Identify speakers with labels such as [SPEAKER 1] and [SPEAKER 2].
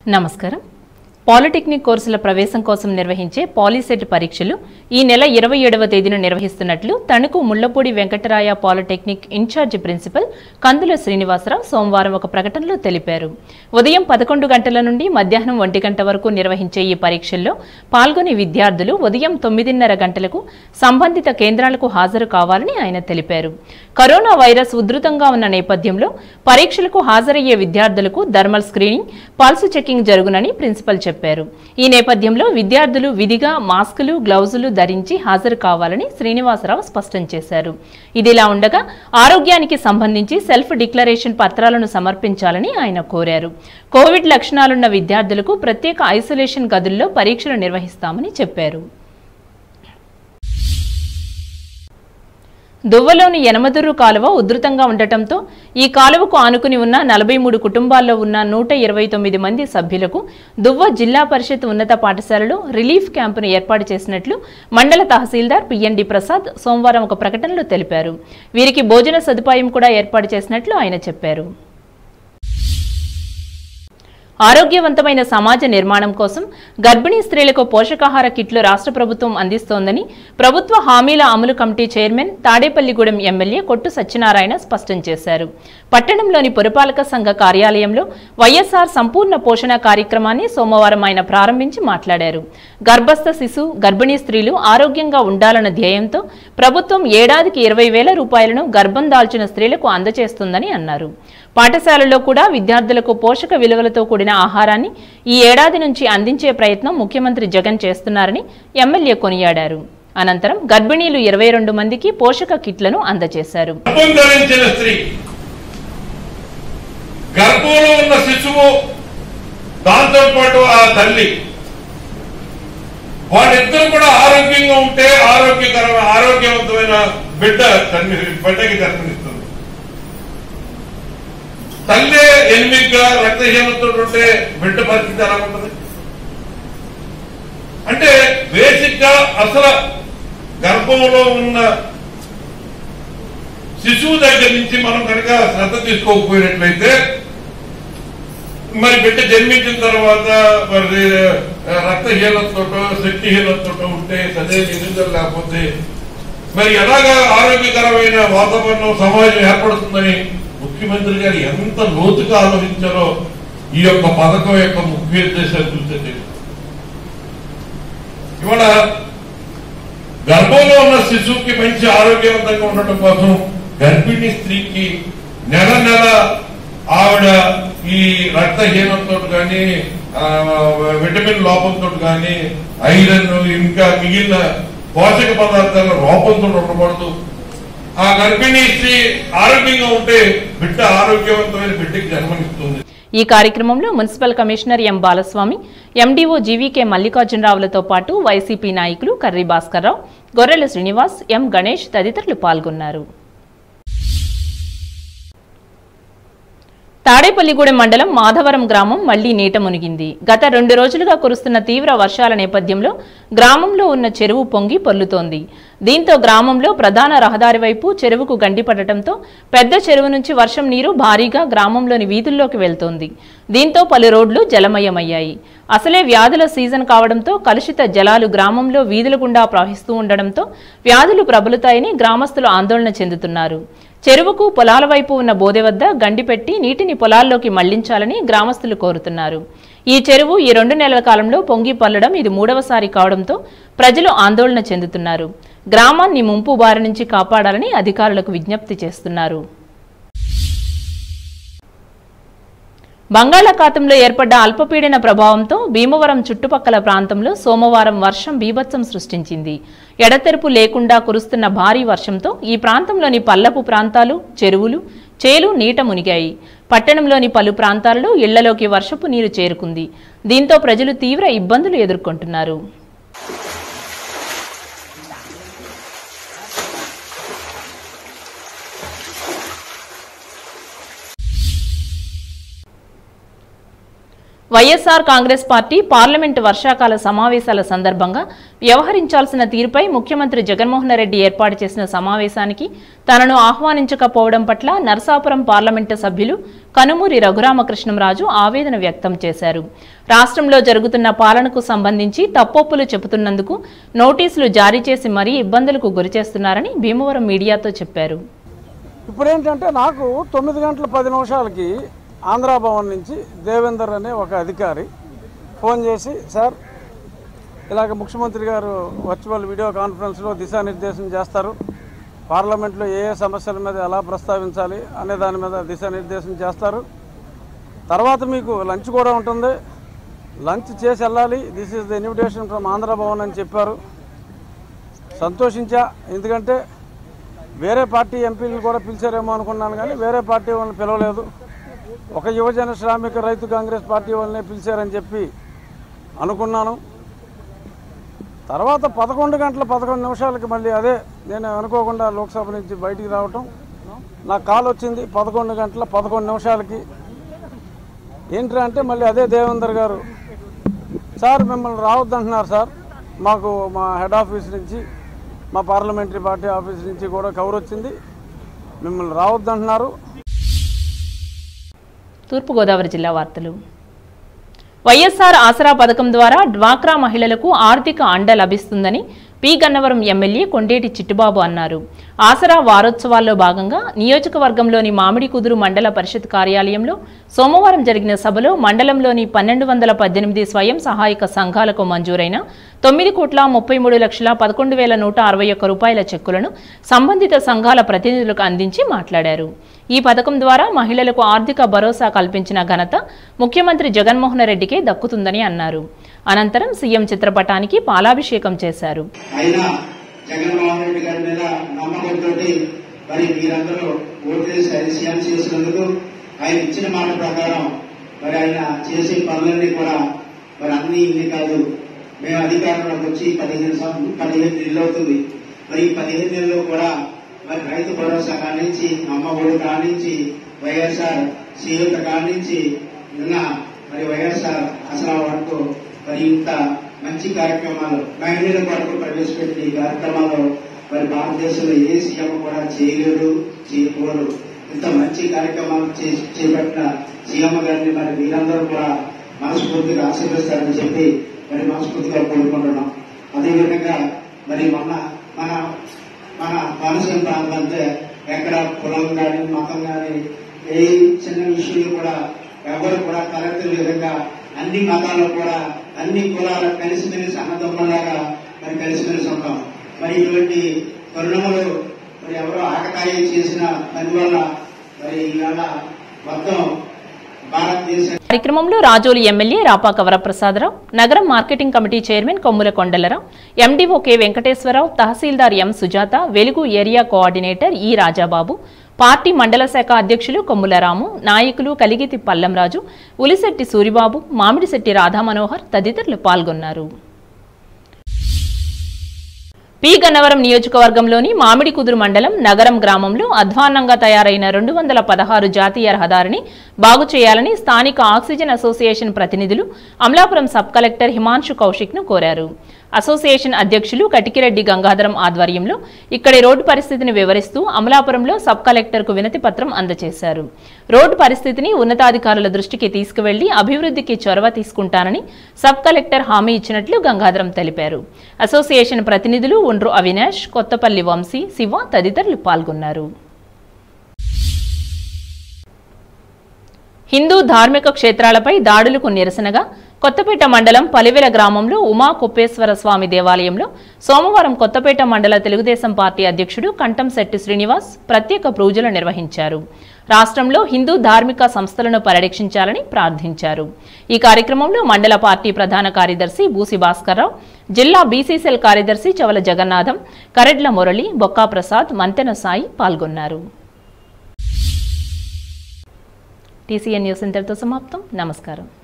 [SPEAKER 1] నమస్కారం పాలిటెక్నిక్ కోర్సుల ప్రవేశం కోసం నిర్వహించే పాలిసెట్ పరీక్షలు ఈ నెల ఇరవై ఏడవ తేదీన నిర్వహిస్తున్నట్లు Tanuku Mullapudi Venkataraya polytechnic incharge principal Kandula Srinivasarao సోమవారం ఒక ప్రకటనలో తెలిపారు ఉదయం పదకొండు గంటల నుండి మధ్యాహ్నం ఒంటి గంట వరకు నిర్వహించే ఈ పరీక్షల్లో పాల్గొనే విద్యార్థులు ఉదయం తొమ్మిదిన్నర గంటలకు సంబంధిత కేంద్రాలకు హాజరు కావాలని ఆయన తెలిపారు కరోనా వైరస్ ఉధృతంగా ఉన్న నేపథ్యంలో పరీక్షలకు హాజరయ్యే విద్యార్థులకు థర్మల్ స్క్రీనింగ్ పల్స్ చెకింగ్ జరుగునని ప్రిన్సిపల్ చెప్పారు ఈ నేపథ్యంలో విద్యార్థులు విధిగా మాస్కులు గ్లౌజులు ధరించి హాజరు కావాలని శ్రీనివాసరావు స్పష్టం చేశారు ఇదిలా ఉండగా ఆరోగ్యానికి సంబంధించి సెల్ఫ్ డిక్లరేషన్ పత్రాలను సమర్పించాలని ఆయన కోరారు కోవిడ్ లక్షణాలున్న విద్యార్థులకు ప్రత్యేక ఐసోలేషన్ గదుల్లో పరీక్షలు నిర్వహిస్తామని చెప్పారు దువ్వలోని యనమదుర్రు కాలువ ఉధృతంగా ఉండటంతో ఈ కాలువకు ఆనుకుని ఉన్న నలభై మూడు కుటుంబాల్లో ఉన్న నూట ఇరవై తొమ్మిది మంది సభ్యులకు దువ్వ జిల్లా పరిషత్ ఉన్నత పాఠశాలలో రిలీఫ్ క్యాంపును ఏర్పాటు చేసినట్లు మండల తహసీల్దార్ పిఎన్డి ప్రసాద్ సోమవారం ఒక ప్రకటనలో తెలిపారు వీరికి భోజన సదుపాయం కూడా ఏర్పాటు చేసినట్లు ఆయన చెప్పారు ఆరోగ్యవంతమైన సమాజ నిర్మాణం కోసం గర్భిణీ స్త్రీలకు పోషకాహార కిట్లు రాష్ట్ర ప్రభుత్వం అందిస్తోందని ప్రభుత్వ హామీల అమలు కమిటీ చైర్మన్ తాడేపల్లిగూడెం ఎమ్మెల్యే కొట్టు సత్యనారాయణ స్పష్టం చేశారు పట్టణంలోని పురపాలక సంఘ కార్యాలయంలో వైఎస్ఆర్ సంపూర్ణ పోషణ కార్యక్రమాన్ని సోమవారం ఆయన ప్రారంభించి మాట్లాడారు గర్భస్థ శిశు గర్భిణీ స్త్రీలు ఆరోగ్యంగా ఉండాలన్న ధ్యేయంతో ప్రభుత్వం ఏడాదికి ఇరవై వేల రూపాయలను గర్భం దాల్చిన స్త్రీలకు అందజేస్తుందని అన్నారు పాఠశాలల్లో కూడా విద్యార్థులకు పోషక విలువలతో కూడిన ఆహారాన్ని ఈ ఏడాది నుంచి అందించే ప్రయత్నం ముఖ్యమంత్రి జగన్ చేస్తున్నారని ఎమ్మెల్యే కొనియాడారు అనంతరం గర్భిణీలు ఇరవై రెండు మందికి పోషక కిట్లను అందజేశారు
[SPEAKER 2] గర్భం ధరించిన స్త్రీ గర్భంలో ఉన్న శిశువు దాంతో పాటు ఆ తల్లి వాళ్ళిద్దరూ కూడా ఆరోగ్యంగా ఉంటే ఆరోగ్యకరమైన ఆరోగ్యవంతమైన బిడ్డ తల్లి బిడ్డకి జన్మనిస్తుంది తల్లి ఎనిమిదిగా రక్తహీనతో ఉంటే బిడ్డ పరిస్థితి ఎలా ఉంటుంది అంటే బేసిక్ గా అసలు గర్భంలో ఉన్న శిశువు దగ్గర నుంచి మనం కనుక శ్రద్ధ తీసుకోకపోయినట్లయితే మరి బిడ్డ జన్మించిన తర్వాత మరి రక్తహీనతతో శక్తిహీనతతో ఉంటే చదివే ఎదుగుదల లేకపోతే మరి ఎలాగా ఆరోగ్యకరమైన వాతావరణం సమాజం ఏర్పడుతుందని ముఖ్యమంత్రి గారు ఎంత లోతుగా ఆలోచించారో ఈ యొక్క పథకం యొక్క ముఖ్య ఉద్దేశాలు చూస్తే ఇవాళ గర్భంలో ఉన్న శిశువుకి మంచి ఆరోగ్యవంతంగా ఉండటం కోసం గర్భిణీ స్త్రీకి నెల నెల ఆవిడ ఈ రక్తహీనంతో కానీ విటమిన్ లోపంతో కానీ ఐరన్ ఇంకా మిగిలిన పోషక పదార్థాల లోపంతో ఉండకూడదు ఆ గర్భిణీ స్త్రీ ఆరోగ్యంగా ఉంటే బిడ్డ ఆరోగ్యవంతమైన బిడ్డకి జన్మనిస్తుంది
[SPEAKER 1] ఈ కార్యక్రమంలో municipal commissioner M Balaswamy MDO GVK మల్లికార్జునరావులతో పాటు వైసీపీ నాయకులు కర్రి భాస్కర్రావు గొర్రెల శ్రీనివాస్ ఎం గణేష్ తదితరులు పాల్గొన్నారు తాడేపల్లిగూడెం మండలం మాధవరం గ్రామం మళ్లీ నీట మునిగింది గత రెండు రోజులుగా కురుస్తున్న తీవ్ర వర్షాల నేపథ్యంలో గ్రామంలో ఉన్న చెరువు పొంగి పొర్లుతోంది దీంతో గ్రామంలో ప్రధాన రహదారి వైపు చెరువుకు గండిపడటంతో పెద్ద చెరువు నుంచి వర్షం నీరు భారీగా గ్రామంలోని వీధుల్లోకి వెళ్తోంది దీంతో పలు రోడ్లు జలమయమయ్యాయి అసలే వ్యాధుల సీజన్ కావడంతో కలుషిత జలాలు గ్రామంలో వీధుల గుండా ప్రవహిస్తూ ఉండడంతో వ్యాధులు ప్రబలుతాయని గ్రామస్తులు ఆందోళన చెందుతున్నారు చెరువుకు పొలాల వైపు ఉన్న బోదె వద్ద గండి పెట్టి నీటిని పొలాల్లోకి మళ్లించాలని గ్రామస్తులు కోరుతున్నారు ఈ చెరువు ఈ రెండు నెలల కాలంలో పొంగి పల్లడం ఇది మూడవసారి కావడంతో ప్రజలు ఆందోళన చెందుతున్నారు గ్రామాన్ని ముంపు బారి నుంచి కాపాడాలని అధికారులకు విజ్ఞప్తి చేస్తున్నారు బంగాళాఖాతంలో ఏర్పడ్డ అల్పపీడన ప్రభావంతో భీమవరం చుట్టుపక్కల ప్రాంతంలో సోమవారం వర్షం బీభత్సం సృష్టించింది ఎడతెరుపు లేకుండా కురుస్తున్న భారీ వర్షంతో ఈ ప్రాంతంలోని పల్లపు ప్రాంతాలు చెరువులు చేలు నీట మునిగాయి పట్టణంలోని పలు ప్రాంతాలలో ఇళ్లలోకి వర్షపు నీరు చేరుకుంది దీంతో ప్రజలు తీవ్ర ఇబ్బందులు ఎదుర్కొంటున్నారు వైఎస్ఆర్ కాంగ్రెస్ పార్టీ పార్లమెంటు వర్షాకాల సమావేశాల సందర్భంగా వ్యవహరించాల్సిన తీరుపై ముఖ్యమంత్రి జగన్మోహన్ రెడ్డి ఏర్పాటు చేసిన సమావేశానికి తనను ఆహ్వానించకపోవడం పట్ల నరసాపురం పార్లమెంటు సభ్యులు కనుమూరి రఘురామకృష్ణంరాజు ఆవేదన వ్యక్తం చేశారు రాష్ట్రంలో జరుగుతున్న పాలనకు సంబంధించి తప్పొప్పులు చెబుతున్నందుకు నోటీసులు జారీ చేసి మరీ ఇబ్బందులకు గురిచేస్తున్నారని భీమవరం మీడియాతో చెప్పారు
[SPEAKER 3] ఇప్పుడు ఏంటంటే నాకు తొమ్మిది గంటల పది నిమిషాలకి ఆంధ్రా భవన్ నుంచి దేవేందర్ అనే ఒక అధికారి ఫోన్ చేసి సార్ ఇలాగ ముఖ్యమంత్రి గారు వర్చువల్ వీడియో కాన్ఫరెన్స్లో దిశానిర్దేశం చేస్తారు పార్లమెంట్లో ఏ ఏ సమస్యల మీద ఎలా ప్రస్తావించాలి అనే దాని మీద దిశానిర్దేశం చేస్తారు తర్వాత మీకు లంచ్ కూడా ఉంటుంది లంచ్ చేసి వెళ్ళాలి this is the invitation from Andhra Bhavan అని చెప్పారు సంతోషించా ఎందుకంటే వేరే పార్టీ ఎంపీలను కూడా పిలిచారేమో అనుకున్నాను కానీ వేరే పార్టీ వాళ్ళని పిలవలేదు ఒక యువజన శ్రామిక రైతు కాంగ్రెస్ పార్టీ వాళ్ళనే పిలిచారని చెప్పి అనుకున్నాను తర్వాత పదకొండు గంటల పదకొండు నిమిషాలకి మళ్ళీ అదే నేను అనుకోకుండా లోక్సభ నుంచి బయటికి రావటం నాకు కాల్ వచ్చింది పదకొండు గంటల పదకొండు నిమిషాలకి ఏంటి అంటే మళ్ళీ అదే దేవేందర్ గారు సార్ మిమ్మల్ని రావద్దంటున్నారు సార్ మాకు మా హెడ్ ఆఫీస్ నుంచి మా పార్లమెంటరీ పార్టీ ఆఫీస్ నుంచి కూడా కవర్ వచ్చింది మిమ్మల్ని రావద్దంటున్నారు
[SPEAKER 1] తూర్పుగోదావరి జిల్లా వార్తలు వైఎస్ఆర్ ఆసరా పథకం ద్వారా డ్వాక్రా మహిళలకు ఆర్థిక అండ లభిస్తుందని పి గన్నవరం ఎమ్మెల్యే కొండేటి చిట్టుబాబు అన్నారు ఆసరా వారోత్సవాల్లో భాగంగా నియోజకవర్గంలోని మామిడి కుదురు మండల పరిషత్ కార్యాలయంలో సోమవారం జరిగిన సభలో మండలంలోని పన్నెండు వందల పద్దెనిమిది స్వయం సహాయక సంఘాలకు మంజూరైన తొమ్మిది కోట్ల ముప్పై మూడు లక్షల పదకొండు వేల నూట అరవై ఒక్క రూపాయల చెక్కులను సంబంధిత సంఘాల ప్రతినిధులకు అందించి మాట్లాడారు ఈ పథకం ద్వారా మహిళలకు ఆర్థిక భరోసా కల్పించిన ఘనత ముఖ్యమంత్రి జగన్మోహన్ రెడ్డికే దక్కుతుందని అన్నారు అనంతరం సీఎం చిత్రపటానికి పాలాభిషేకం చేశారు
[SPEAKER 4] అయినా జగన్మోహన్ రెడ్డి గారి మీద నమ్మకంతో మరి మీరందరూ ఓట్లేసి సీఎం చేసినందుకు ఆయన ఇచ్చిన మాట ప్రకారం మరి ఆయన చేసే పనులన్నీ కూడా మరి అన్ని ఇన్ని కాదు మేము అధికారంలోకి వచ్చి పదిహేను సం- పదిహేను నెలలు అవుతుంది మరి ఈ పదిహేను నెలల్లో కూడా మరి రైతు భరోసా కానించి అమ్మ ఒడి కానించి వైఎస్ఆర్ సీఎత కానించి నిన్న మరి వైఎస్ఆర్ అసలు వరకు మరి ఇంత మంచి కార్యక్రమాలు మహిళల కొరకు ప్రవేశపెట్టిన ఈ కార్యక్రమాలు మరి భారతదేశంలో ఏ సీఎం కూడా చేయలేరు చేయకూడదు ఇంత మంచి కార్యక్రమాలు చే- చేపట్టిన సీఎం గారిని మరి మీరందరూ కూడా మనస్ఫూర్తిగా ఆశీర్వదిస్తారని చెప్పి మరి మనస్ఫూర్తిగా కోరుకుంటున్నాం అదేవిధంగా మరి మొన్న మన మన కోనసీమ ప్రాంతం అంటే ఎక్కడ కులం కానీ మతం కానీ ఏ చిన్న విషయంలో కూడా ఎవరు కూడా తలెత్తని విధంగా అన్ని మతాల్లో కూడా అన్ని కులాల కలిసిమెలిసి అన్నదమ్ములాగా మరి కలిసిమెలిసి ఉంటాం మరి ఇటువంటి తరుణములు మరి ఎవరో ఆకతాయి చేసిన పని వల్ల మరి ఇవాళ మొత్తం భారతదేశ
[SPEAKER 1] కార్యక్రమంలో రాజోలి ఎమ్మెల్యే రాపాక వరప్రసాదరావు నగరం marketing committee chairman Kommula Kondalarao MDO K Venkateswararao తహసీల్దార్ M Sujatha Velugu area coordinator ఈ రాజాబాబు పార్టీ మండల శాఖ అధ్యక్షులు కొమ్ముల రాము నాయకులు కలిగితి పల్లంరాజు ఉలిశెట్టి సూరిబాబు మామిడిశెట్టి రాధామనోహర్ తదితరులు పాల్గొన్నారు పి గన్నవరం నియోజకవర్గంలోని మామిడి కుదురు మండలం నగరం గ్రామంలో అధ్వాన్నంగా తయారైన రెండు వందల పదహారు జాతీయ రహదారిని బాగు చేయాలని స్థానిక ఆక్సిజన్ అసోసియేషన్ ప్రతినిధులు అమలాపురం సబ్ కలెక్టర్ హిమాంశు కౌశిక్ ను కోరారు అసోసియేషన్ అధ్యక్షులు కటికిరెడ్డి గంగాధరం ఆధ్వర్యంలో ఇక్కడి రోడ్డు పరిస్థితిని వివరిస్తూ అమలాపురంలో సబ్ కలెక్టర్కు వినతి పత్రం అందజేశారు రోడ్డు పరిస్థితిని ఉన్నతాధికారుల దృష్టికి తీసుకువెళ్లి అభివృద్ధికి చొరవ తీసుకుంటానని సబ్ కలెక్టర్ హామీ ఇచ్చినట్లు గంగాధరం తెలిపారు అసోసియేషన్ ప్రతినిధులు ఉండ్రు అవినాష్ కొత్తపల్లి వంశీ శివ తదితరులు పాల్గొన్నారు హిందూ ధార్మిక క్షేత్రాలపై దాడులకు నిరసనగా కొత్తపేట మండలం పలివెల గ్రామంలో ఉమా కుప్పేశ్వర స్వామి దేవాలయంలో సోమవారం కొత్తపేట మండల తెలుగుదేశం పార్టీ అధ్యక్షుడు కంఠంశెట్టి శ్రీనివాస్ ప్రత్యేక పూజలు నిర్వహించారు రాష్ట్రంలో హిందూ ధార్మిక సంస్థలను పరిరక్షించాలని ప్రార్థించారు ఈ కార్యక్రమంలో మండల పార్టీ ప్రధాన కార్యదర్శి బూసి భాస్కర్రావు జిల్లా బీసీసీఎల్ కార్యదర్శి చవల జగన్నాథం కరెడ్ల మురళి బొక్కా ప్రసాద్ మంతెన సాయి పాల్గొన్నారు టీసీఎన్ న్యూస్ ఇంతటితో సమాప్తం నమస్కారం